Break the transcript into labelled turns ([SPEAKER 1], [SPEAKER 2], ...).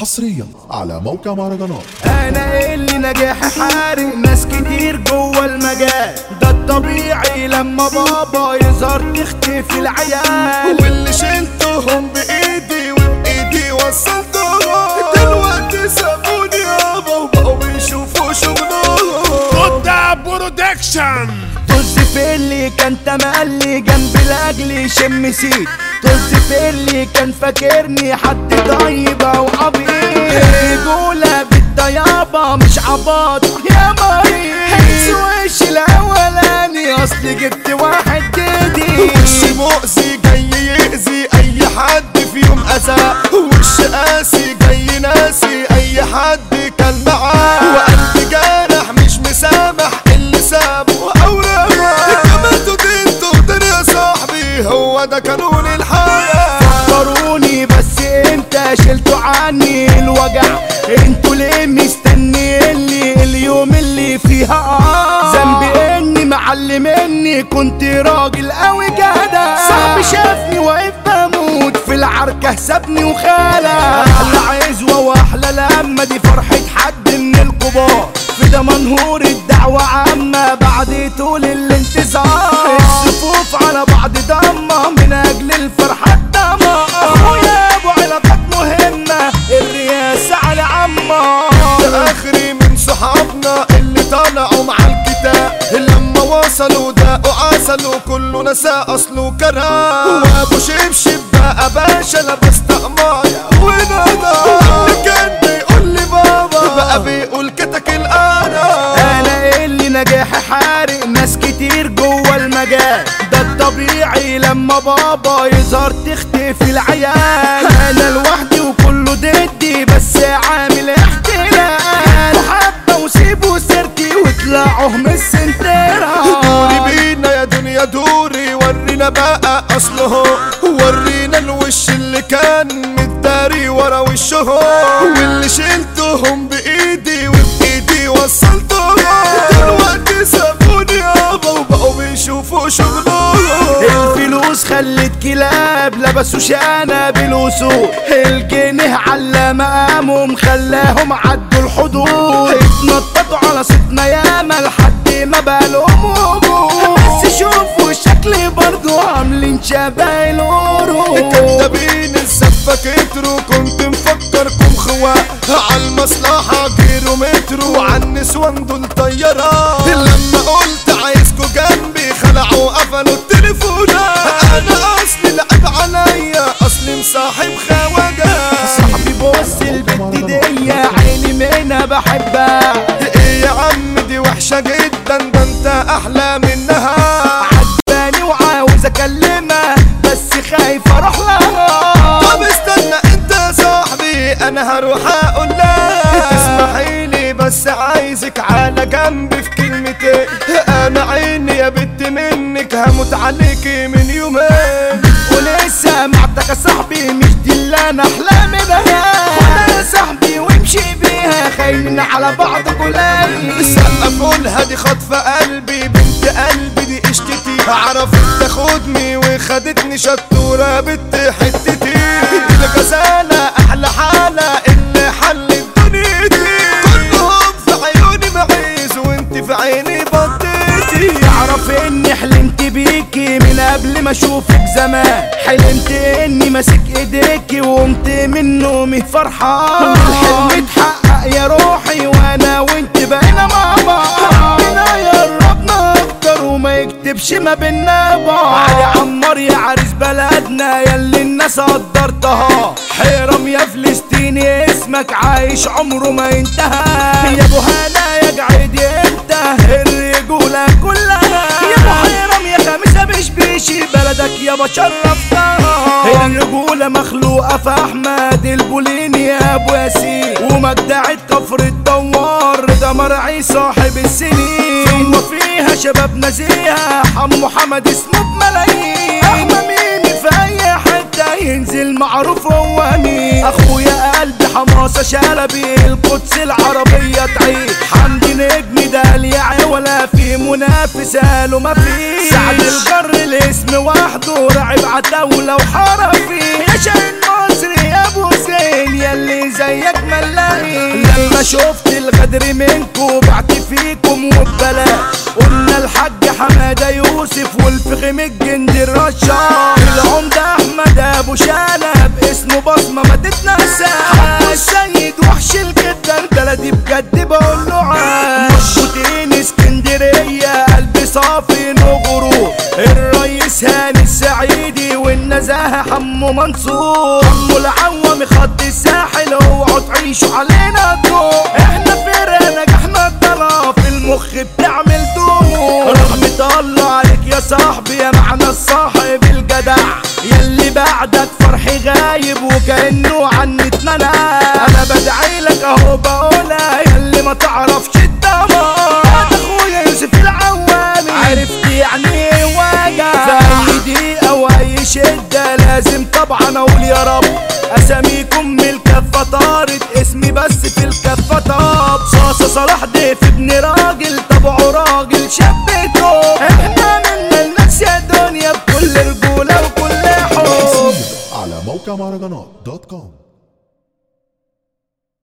[SPEAKER 1] حصريا على موقع مهرجانات
[SPEAKER 2] انا اللي نجاح حارق ناس كتير جوه المجال ده الطبيعي لما بابا يظهر تختفي العيال
[SPEAKER 3] واللي شلتهم بايدي وبايدي وصلتهم دلوقتي سابوني يابا وبقوا بيشوفوا شغلهم
[SPEAKER 4] خدها برودكشن
[SPEAKER 2] طز في اللي كان تملي جنب لاجلي شم سيد طز في اللي كان فاكرني حد طيب او عبيط رجولة بالطيابة مش عباط يا مريض هنس وش الاولاني اصل جبت واحد جديد
[SPEAKER 3] وش مؤذي جاي يأذي اي حد في يوم اذى وش قاسي جاي ناسي اي حد كان معاه وقلبي جارح مش مسامح اللي سابه او رمى كملتوا دينتوا دنيا يا صاحبي هو ده قانون الحياه
[SPEAKER 2] فكروني بس امتى شلتوا عني الوجع انتوا ليه مستنيني اليوم اللي فيها اه ذنبي اني معلمني كنت راجل قوي جدع صاحبي شافني واقف بموت في العركة سابني وخالع احلى عزوة واحلى لما دي فرحة حد من الكبار في ده منهور الدعوة عامة بعد طول الانتظار الصفوف على بعض ضمة من اجل الفرحة الدمار اخويا ابو علاقات مهمة الرئاسة على عمه
[SPEAKER 3] ده اخري من صحابنا اللي طلعوا مع الكتاب لما وصلوا دقوا عسلوا كله نسى اصله كره وابو شبشب بقى باشا لبس طقمايا ونادى اللي كان بيقول لي بابا بقى بيقول كتك الانا
[SPEAKER 2] انا اللي نجاحي حارق ناس كتير جوه المجال ده الطبيعي لما بابا يظهر تختفي العيال انا لوحدي وكله ضدي بس عامل احتلال وحبه وسيبوا سيرتي واطلعوا من السنترة
[SPEAKER 3] دوري بينا يا دنيا دوري ورينا بقى اصله ورينا الوش اللي كان متداري ورا وشهم واللي شلتهم بايدي وبايدي وصلتهم دلوقتي سابوني يابا وبقوا بيشوفوا شغلهم
[SPEAKER 2] الفلوس خلت كلاب لبسوا شنب الوسوق الجنيه على مقامهم خلاهم عدوا الحدود اتنططوا على صوتنا ياما لحد ما بقى لهم وجود بس شوفوا شكلي برضو عاملين شبه القرود
[SPEAKER 3] كدابين الزفة كتروا كنت مفكركم خواء عالمصلحة جيروا مترو وعالنسوان دول طيارة لما قلت عايزكوا جنبي خلعوا قفلوا التليفونات انا اصلي لعب عليا اصلي مصاحب خواجة
[SPEAKER 2] صاحبي بص البت دي عيني منها بحبها
[SPEAKER 3] ايه يا عم دي وحشة جدا ده انت احلى منها
[SPEAKER 2] عجباني وعاوز اكلمها بس خايف اروح لها
[SPEAKER 3] طب استنى انت يا صاحبي انا هروح اقول لها تسمحي لي بس عايزك على جنبي في كلمتين انا عيني يا بنت منك هموت عليكي من يومين
[SPEAKER 2] ولسه معتك يا صاحبي مش دي اللي انا احلى منها خدها يا صاحبي وامشي بيها خاينين على بعض كلين
[SPEAKER 3] سقف لها دي خاطفة قلبي بنت قلبي دي قشتتي عرفت تاخدني وخدتني شطورة بنت حتتي دي الغزالة احلى حالة اللي حلت دنيتي كلهم في عيوني معيز وانت في عيني بطيتي
[SPEAKER 2] تعرف اني حلمت بيكي من قبل ما اشوفك زمان حلمت اني ماسك ايديكي وقمت من نومي فرحان الحلم اتحقق يا روحي وانا وانت بقينا مع بعض ربنا يقربنا اكتر وما يكتبش ما بينا بعض علي عمار يا عريس بلدنا ياللي الناس قدرتها حرام يا فلسطيني اسمك عايش عمره ما ينتهى يا ابو هلا يا جعيد انت الرجوله كلها يا ابو حرام يا خمسه بشبيشي بلدك يا بشرفتها الرجوله مخلوقه في احمد البوليني يا ابو ياسين ومجدعة كفر الدوار ده مرعي صاحب السنين ثم فيها شباب نزيهة حمو حمد اسمه بملايين احمى مين في اي حتة ينزل معروف هو مين اخويا قلبي حماسة شلبي القدس العربية تعيش حمدي نجم ده اليعي ولا في منافس قالوا ما في سعد الجر الاسم وحده رعب عتاولة وحرفي يا شاهين مصري يا ابو زين ياللي زي زي اجمل لاقي لما شفت الغدر منكو بعت فيكم وببلاش قلنا الحاج حماده يوسف والفخم الجندي الرشاش العمده احمد ابو شانه باسمه بصمه ما تتنساش السيد وحش الجدا بلدي بجد بقول له عاش مشبوطين اسكندريه قلبي صافي نغرور الريس هاني السعيدي والنزاهه حمو منصور حمو العوام خط الساحل اوعوا تعيشوا علينا الضوء احنا فرقه نجحنا الطلا في المخ بنعمل دور رحمة الله عليك يا صاحبي يا معنى الصاحب الجدع يلي بعدك فرحي غايب وكأنه عني اتمنع انا بدعي لك اهو بقولها يلي ما تعرفش الدمار هذا اخويا يوسف العوامي عرفت يعني ايه وجع في اي دقيقة واي شدة لازم طبعا اقول يا رب اساميكم من الكفة طارت اسمي بس في الكفة طاب صاصة صلاح ضيف ابن راجل طبعه راجل شبته احنا منا الناس يا دنيا بكل رجولة وكل حب
[SPEAKER 1] على موقع مهرجانات دوت كوم